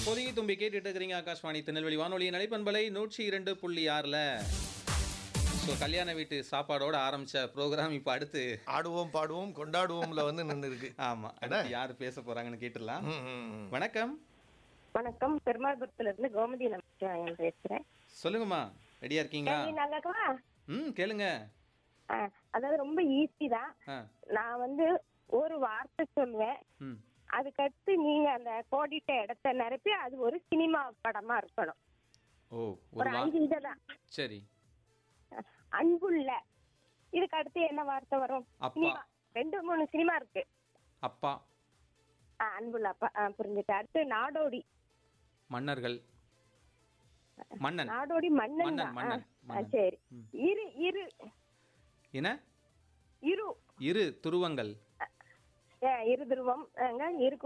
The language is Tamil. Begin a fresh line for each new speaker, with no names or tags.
பொதுகி தும்பி கேட்டுட்டு இருக்கிறீங்க ஆகாஷ்வாணி திருநெல்வேலி வானொலி நடைப்பண்பலை நூற்றி இரண்டு புள்ளி ஆறில் ஸோ கல்யாண வீட்டு சாப்பாடோட ஆரம்பிச்ச ப்ரோக்ராம் இப்போ அடுத்து
ஆடுவோம் பாடுவோம் கொண்டாடுவோம்ல வந்து நின்று இருக்கு
ஆமாம் அடுத்து யார் பேச போகிறாங்கன்னு கேட்டுடலாம்
ம், ம், ம்.
வணக்கம்
வணக்கம் பெருமாள்புரத்துல இருந்து கோமதி நமச்சிவாயன் பேசுறேன்
சொல்லுங்கம்மா ரெடியாக இருக்கீங்களா
கேள்வி நாங்கக்கா
ம் கேளுங்க
அதாவது ரொம்ப ஈஸி தான்
ஆ
நான் வந்து ஒரு வார்த்தை சொல்லுவேன்
ம்
அதுக்கடுத்து நீங்க அந்த கோடிட்ட இடத்த நிரப்பி அது ஒரு சினிமா படமா இருக்கணும்
ஓ ஒரு
ஒரு
வா
அஞ்சு இதெல்லாம்
சரி
அன்புள்ள இதுக்கு அடுத்து என்ன வார்த்தை வரும்
அப்பா.
சினிமா ரெண்டு மூணு சினிமா இருக்கு
அப்பா
ஆ, அன்புள்ள அப்பா ஆ, புரிஞ்சுட்டு அடுத்து நாடோடி
மன்னர்கள் மன்னன்
நாடோடி மன்னன்
மன்னன்,
தான்.
மன்னன்,
ஆ,
மன்னன்.
சரி இரு இரு
என்ன
இரு
இரு துருவங்கள்
ஏ, இரு துருவம் அங்க இரு